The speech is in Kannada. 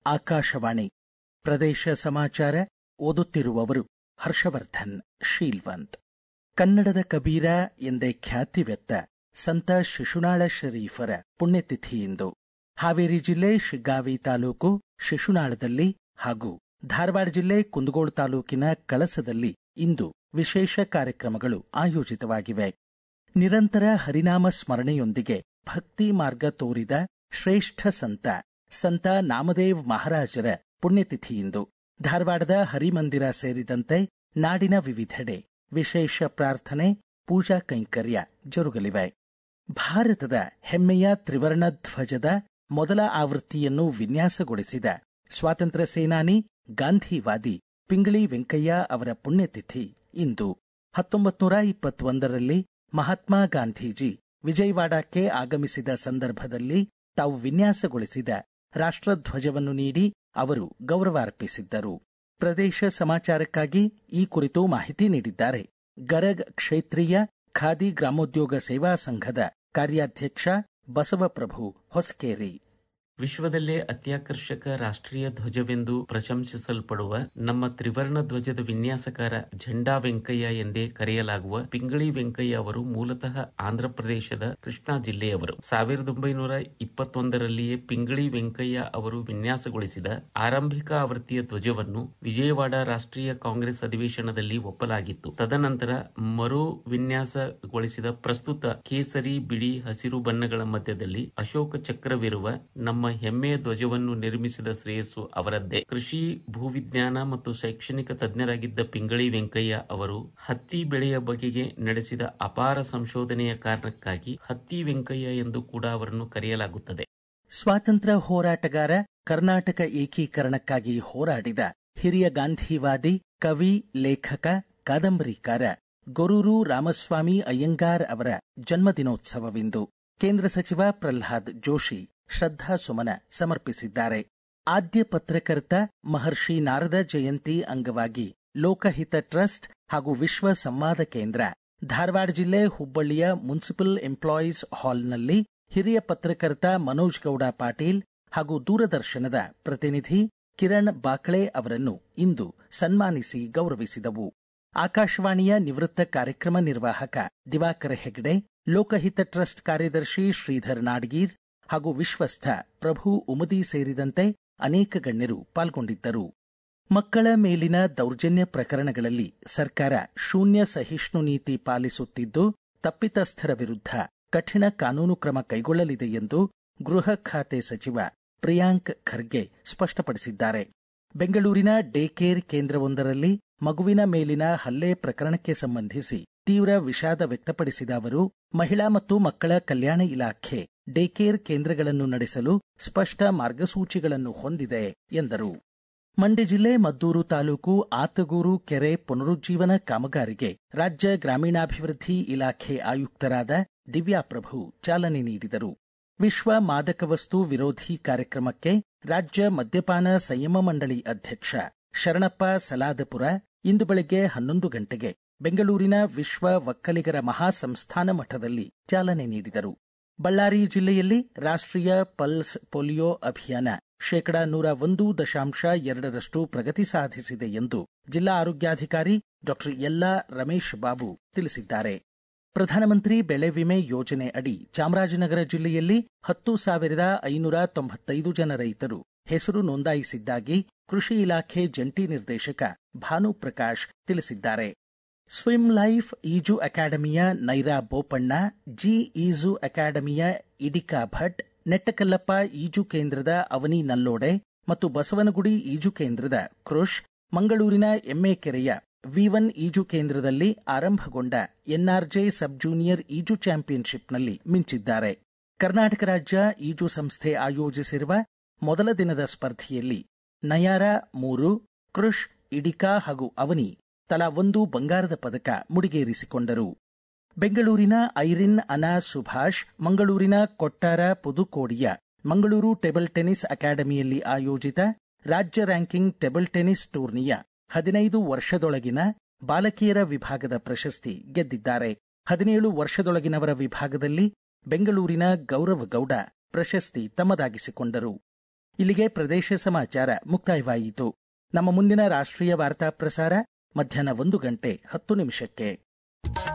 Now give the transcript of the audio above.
ಆಕಾಶವಾಣಿ ಪ್ರದೇಶ ಸಮಾಚಾರ ಓದುತ್ತಿರುವವರು ಹರ್ಷವರ್ಧನ್ ಶೀಲ್ವಂತ್ ಕನ್ನಡದ ಕಬೀರ ಎಂದೇ ಖ್ಯಾತಿವೆತ್ತ ಸಂತ ಶಿಶುನಾಳ ಶರೀಫರ ಪುಣ್ಯತಿಥಿಯಿಂದು ಹಾವೇರಿ ಜಿಲ್ಲೆ ಶಿಗ್ಗಾವಿ ತಾಲೂಕು ಶಿಶುನಾಳದಲ್ಲಿ ಹಾಗೂ ಧಾರವಾಡ ಜಿಲ್ಲೆ ಕುಂದಗೋಳ ತಾಲೂಕಿನ ಕಳಸದಲ್ಲಿ ಇಂದು ವಿಶೇಷ ಕಾರ್ಯಕ್ರಮಗಳು ಆಯೋಜಿತವಾಗಿವೆ ನಿರಂತರ ಹರಿನಾಮ ಸ್ಮರಣೆಯೊಂದಿಗೆ ಭಕ್ತಿ ಮಾರ್ಗ ತೋರಿದ ಶ್ರೇಷ್ಠ ಸಂತ ಸಂತ ನಾಮದೇವ್ ಮಹಾರಾಜರ ಪುಣ್ಯತಿಥಿಯಿಂದು ಧಾರವಾಡದ ಹರಿಮಂದಿರ ಸೇರಿದಂತೆ ನಾಡಿನ ವಿವಿಧೆಡೆ ವಿಶೇಷ ಪ್ರಾರ್ಥನೆ ಪೂಜಾ ಕೈಂಕರ್ಯ ಜರುಗಲಿವೆ ಭಾರತದ ಹೆಮ್ಮೆಯ ತ್ರಿವರ್ಣ ಧ್ವಜದ ಮೊದಲ ಆವೃತ್ತಿಯನ್ನು ವಿನ್ಯಾಸಗೊಳಿಸಿದ ಸ್ವಾತಂತ್ರ್ಯ ಸೇನಾನಿ ಗಾಂಧಿವಾದಿ ಪಿಂಗಳಿ ವೆಂಕಯ್ಯ ಅವರ ಪುಣ್ಯತಿಥಿ ಇಂದು ಹತ್ತೊಂಬತ್ತು ನೂರ ಇಪ್ಪತ್ತೊಂದರಲ್ಲಿ ಮಹಾತ್ಮ ಗಾಂಧೀಜಿ ವಿಜಯವಾಡಕ್ಕೆ ಆಗಮಿಸಿದ ಸಂದರ್ಭದಲ್ಲಿ ತಾವು ವಿನ್ಯಾಸಗೊಳಿಸಿದ ರಾಷ್ಟ್ರಧ್ವಜವನ್ನು ನೀಡಿ ಅವರು ಗೌರವಾರ್ಪಿಸಿದ್ದರು ಪ್ರದೇಶ ಸಮಾಚಾರಕ್ಕಾಗಿ ಈ ಕುರಿತು ಮಾಹಿತಿ ನೀಡಿದ್ದಾರೆ ಗರಗ್ ಕ್ಷೇತ್ರೀಯ ಖಾದಿ ಗ್ರಾಮೋದ್ಯೋಗ ಸೇವಾ ಸಂಘದ ಕಾರ್ಯಾಧ್ಯಕ್ಷ ಬಸವಪ್ರಭು ಹೊಸಕೇರಿ ವಿಶ್ವದಲ್ಲೇ ಅತ್ಯಾಕರ್ಷಕ ರಾಷ್ಟ್ರೀಯ ಧ್ವಜವೆಂದು ಪ್ರಶಂಸಿಸಲ್ಪಡುವ ನಮ್ಮ ತ್ರಿವರ್ಣ ಧ್ವಜದ ವಿನ್ಯಾಸಕಾರ ಝಂಡಾ ವೆಂಕಯ್ಯ ಎಂದೇ ಕರೆಯಲಾಗುವ ಪಿಂಗಳಿ ವೆಂಕಯ್ಯ ಅವರು ಮೂಲತಃ ಆಂಧ್ರಪ್ರದೇಶದ ಕೃಷ್ಣಾ ಜಿಲ್ಲೆಯವರು ಸಾವಿರದ ಒಂಬೈನೂರ ಇಪ್ಪತ್ತೊಂದರಲ್ಲಿಯೇ ಪಿಂಗಳಿ ವೆಂಕಯ್ಯ ಅವರು ವಿನ್ಯಾಸಗೊಳಿಸಿದ ಆರಂಭಿಕ ಆವೃತ್ತಿಯ ಧ್ವಜವನ್ನು ವಿಜಯವಾಡ ರಾಷ್ಟ್ರೀಯ ಕಾಂಗ್ರೆಸ್ ಅಧಿವೇಶನದಲ್ಲಿ ಒಪ್ಪಲಾಗಿತ್ತು ತದನಂತರ ಮರು ವಿನ್ಯಾಸಗೊಳಿಸಿದ ಪ್ರಸ್ತುತ ಕೇಸರಿ ಬಿಳಿ ಹಸಿರು ಬಣ್ಣಗಳ ಮಧ್ಯದಲ್ಲಿ ಅಶೋಕ ಚಕ್ರವಿರುವ ನಮ್ಮ ಹೆಮ್ಮೆಯ ಧ್ವಜವನ್ನು ನಿರ್ಮಿಸಿದ ಶ್ರೇಯಸ್ಸು ಅವರದ್ದೇ ಕೃಷಿ ಭೂವಿಜ್ಞಾನ ಮತ್ತು ಶೈಕ್ಷಣಿಕ ತಜ್ಞರಾಗಿದ್ದ ಪಿಂಗಳಿ ವೆಂಕಯ್ಯ ಅವರು ಹತ್ತಿ ಬೆಳೆಯ ಬಗೆಗೆ ನಡೆಸಿದ ಅಪಾರ ಸಂಶೋಧನೆಯ ಕಾರಣಕ್ಕಾಗಿ ಹತ್ತಿ ವೆಂಕಯ್ಯ ಎಂದು ಕೂಡ ಅವರನ್ನು ಕರೆಯಲಾಗುತ್ತದೆ ಸ್ವಾತಂತ್ರ್ಯ ಹೋರಾಟಗಾರ ಕರ್ನಾಟಕ ಏಕೀಕರಣಕ್ಕಾಗಿ ಹೋರಾಡಿದ ಹಿರಿಯ ಗಾಂಧಿವಾದಿ ಕವಿ ಲೇಖಕ ಕಾದಂಬರಿಕಾರ ಗೊರೂರು ರಾಮಸ್ವಾಮಿ ಅಯ್ಯಂಗಾರ್ ಅವರ ಜನ್ಮದಿನೋತ್ಸವವಿಂದು ಕೇಂದ್ರ ಸಚಿವ ಪ್ರಹ್ಲಾದ್ ಜೋಶಿ ಶ್ರದ್ಧಾ ಸುಮನ ಸಮರ್ಪಿಸಿದ್ದಾರೆ ಆದ್ಯ ಪತ್ರಕರ್ತ ಮಹರ್ಷಿ ನಾರದ ಜಯಂತಿ ಅಂಗವಾಗಿ ಲೋಕಹಿತ ಟ್ರಸ್ಟ್ ಹಾಗೂ ವಿಶ್ವ ಸಂವಾದ ಕೇಂದ್ರ ಧಾರವಾಡ ಜಿಲ್ಲೆ ಹುಬ್ಬಳ್ಳಿಯ ಮುನ್ಸಿಪಲ್ ಎಂಪ್ಲಾಯೀಸ್ ಹಾಲ್ನಲ್ಲಿ ಹಿರಿಯ ಪತ್ರಕರ್ತ ಮನೋಜ್ ಗೌಡ ಪಾಟೀಲ್ ಹಾಗೂ ದೂರದರ್ಶನದ ಪ್ರತಿನಿಧಿ ಕಿರಣ್ ಬಾಕ್ಳೆ ಅವರನ್ನು ಇಂದು ಸನ್ಮಾನಿಸಿ ಗೌರವಿಸಿದವು ಆಕಾಶವಾಣಿಯ ನಿವೃತ್ತ ಕಾರ್ಯಕ್ರಮ ನಿರ್ವಾಹಕ ದಿವಾಕರ ಹೆಗ್ಡೆ ಲೋಕಹಿತ ಟ್ರಸ್ಟ್ ಕಾರ್ಯದರ್ಶಿ ಶ್ರೀಧರ್ ನಾಡ್ಗೀರ್ ಹಾಗೂ ವಿಶ್ವಸ್ಥ ಪ್ರಭು ಉಮದಿ ಸೇರಿದಂತೆ ಅನೇಕ ಗಣ್ಯರು ಪಾಲ್ಗೊಂಡಿದ್ದರು ಮಕ್ಕಳ ಮೇಲಿನ ದೌರ್ಜನ್ಯ ಪ್ರಕರಣಗಳಲ್ಲಿ ಸರ್ಕಾರ ಶೂನ್ಯ ಸಹಿಷ್ಣು ನೀತಿ ಪಾಲಿಸುತ್ತಿದ್ದು ತಪ್ಪಿತಸ್ಥರ ವಿರುದ್ಧ ಕಠಿಣ ಕಾನೂನು ಕ್ರಮ ಕೈಗೊಳ್ಳಲಿದೆ ಎಂದು ಗೃಹ ಖಾತೆ ಸಚಿವ ಪ್ರಿಯಾಂಕ್ ಖರ್ಗೆ ಸ್ಪಷ್ಟಪಡಿಸಿದ್ದಾರೆ ಬೆಂಗಳೂರಿನ ಡೇ ಕೇರ್ ಕೇಂದ್ರವೊಂದರಲ್ಲಿ ಮಗುವಿನ ಮೇಲಿನ ಹಲ್ಲೆ ಪ್ರಕರಣಕ್ಕೆ ಸಂಬಂಧಿಸಿ ತೀವ್ರ ವಿಷಾದ ವ್ಯಕ್ತಪಡಿಸಿದ ಅವರು ಮಹಿಳಾ ಮತ್ತು ಮಕ್ಕಳ ಕಲ್ಯಾಣ ಇಲಾಖೆ ಡೇ ಕೇರ್ ಕೇಂದ್ರಗಳನ್ನು ನಡೆಸಲು ಸ್ಪಷ್ಟ ಮಾರ್ಗಸೂಚಿಗಳನ್ನು ಹೊಂದಿದೆ ಎಂದರು ಮಂಡ್ಯ ಜಿಲ್ಲೆ ಮದ್ದೂರು ತಾಲೂಕು ಆತಗೂರು ಕೆರೆ ಪುನರುಜ್ಜೀವನ ಕಾಮಗಾರಿಗೆ ರಾಜ್ಯ ಗ್ರಾಮೀಣಾಭಿವೃದ್ಧಿ ಇಲಾಖೆ ಆಯುಕ್ತರಾದ ದಿವ್ಯಾಪ್ರಭು ಚಾಲನೆ ನೀಡಿದರು ವಿಶ್ವ ಮಾದಕ ವಸ್ತು ವಿರೋಧಿ ಕಾರ್ಯಕ್ರಮಕ್ಕೆ ರಾಜ್ಯ ಮದ್ಯಪಾನ ಸಂಯಮ ಮಂಡಳಿ ಅಧ್ಯಕ್ಷ ಶರಣಪ್ಪ ಸಲಾದಪುರ ಇಂದು ಬೆಳಗ್ಗೆ ಹನ್ನೊಂದು ಗಂಟೆಗೆ ಬೆಂಗಳೂರಿನ ವಿಶ್ವ ಒಕ್ಕಲಿಗರ ಮಹಾಸಂಸ್ಥಾನ ಮಠದಲ್ಲಿ ಚಾಲನೆ ನೀಡಿದರು ಬಳ್ಳಾರಿ ಜಿಲ್ಲೆಯಲ್ಲಿ ರಾಷ್ಟ್ರೀಯ ಪಲ್ಸ್ ಪೋಲಿಯೋ ಅಭಿಯಾನ ಶೇಕಡಾ ನೂರ ಒಂದು ದಶಾಂಶ ಎರಡರಷ್ಟು ಪ್ರಗತಿ ಸಾಧಿಸಿದೆ ಎಂದು ಜಿಲ್ಲಾ ಆರೋಗ್ಯಾಧಿಕಾರಿ ಡಾಕ್ಟರ್ ಯಲ್ಲಾ ರಮೇಶ್ ಬಾಬು ತಿಳಿಸಿದ್ದಾರೆ ಪ್ರಧಾನಮಂತ್ರಿ ಬೆಳೆ ವಿಮೆ ಯೋಜನೆ ಅಡಿ ಚಾಮರಾಜನಗರ ಜಿಲ್ಲೆಯಲ್ಲಿ ಹತ್ತು ಸಾವಿರದ ಐನೂರ ತೊಂಬತ್ತೈದು ಜನ ರೈತರು ಹೆಸರು ನೋಂದಾಯಿಸಿದ್ದಾಗಿ ಕೃಷಿ ಇಲಾಖೆ ಜಂಟಿ ನಿರ್ದೇಶಕ ಭಾನುಪ್ರಕಾಶ್ ತಿಳಿಸಿದ್ದಾರೆ ಸ್ವಿಮ್ ಲೈಫ್ ಈಜು ಅಕಾಡೆಮಿಯ ನೈರಾ ಬೋಪಣ್ಣ ಜಿ ಈಜು ಅಕಾಡೆಮಿಯ ಇಡಿಕಾ ಭಟ್ ನೆಟ್ಟಕಲ್ಲಪ್ಪ ಈಜು ಕೇಂದ್ರದ ಅವನಿ ನಲ್ಲೋಡೆ ಮತ್ತು ಬಸವನಗುಡಿ ಈಜು ಕೇಂದ್ರದ ಕೃಷ್ ಮಂಗಳೂರಿನ ಎಮ್ಮೆಕೆರೆಯ ವಿ ಒನ್ ಈಜು ಕೇಂದ್ರದಲ್ಲಿ ಆರಂಭಗೊಂಡ ಎನ್ಆರ್ಜೆ ಸಬ್ ಜೂನಿಯರ್ ಈಜು ಚಾಂಪಿಯನ್ಶಿಪ್ನಲ್ಲಿ ಮಿಂಚಿದ್ದಾರೆ ಕರ್ನಾಟಕ ರಾಜ್ಯ ಈಜು ಸಂಸ್ಥೆ ಆಯೋಜಿಸಿರುವ ಮೊದಲ ದಿನದ ಸ್ಪರ್ಧೆಯಲ್ಲಿ ನಯಾರ ಮೂರು ಕೃಷ್ ಇಡಿಕಾ ಹಾಗೂ ಅವನಿ ತಲಾ ಒಂದು ಬಂಗಾರದ ಪದಕ ಮುಡಿಗೇರಿಸಿಕೊಂಡರು ಬೆಂಗಳೂರಿನ ಐರಿನ್ ಅನಾ ಸುಭಾಷ್ ಮಂಗಳೂರಿನ ಕೊಟ್ಟಾರ ಪುದುಕೋಡಿಯ ಮಂಗಳೂರು ಟೇಬಲ್ ಟೆನಿಸ್ ಅಕಾಡೆಮಿಯಲ್ಲಿ ಆಯೋಜಿತ ರಾಜ್ಯ ರ್ಯಾಂಕಿಂಗ್ ಟೇಬಲ್ ಟೆನಿಸ್ ಟೂರ್ನಿಯ ಹದಿನೈದು ವರ್ಷದೊಳಗಿನ ಬಾಲಕಿಯರ ವಿಭಾಗದ ಪ್ರಶಸ್ತಿ ಗೆದ್ದಿದ್ದಾರೆ ಹದಿನೇಳು ವರ್ಷದೊಳಗಿನವರ ವಿಭಾಗದಲ್ಲಿ ಬೆಂಗಳೂರಿನ ಗೌರವ್ ಗೌಡ ಪ್ರಶಸ್ತಿ ತಮ್ಮದಾಗಿಸಿಕೊಂಡರು ಇಲ್ಲಿಗೆ ಪ್ರದೇಶ ಸಮಾಚಾರ ಮುಕ್ತಾಯವಾಯಿತು ನಮ್ಮ ಮುಂದಿನ ರಾಷ್ಟ್ರೀಯ ವಾರ್ತಾ ಪ್ರಸಾರ ಮಧ್ಯಾಹ್ನ ಒಂದು ಗಂಟೆ ಹತ್ತು ನಿಮಿಷಕ್ಕೆ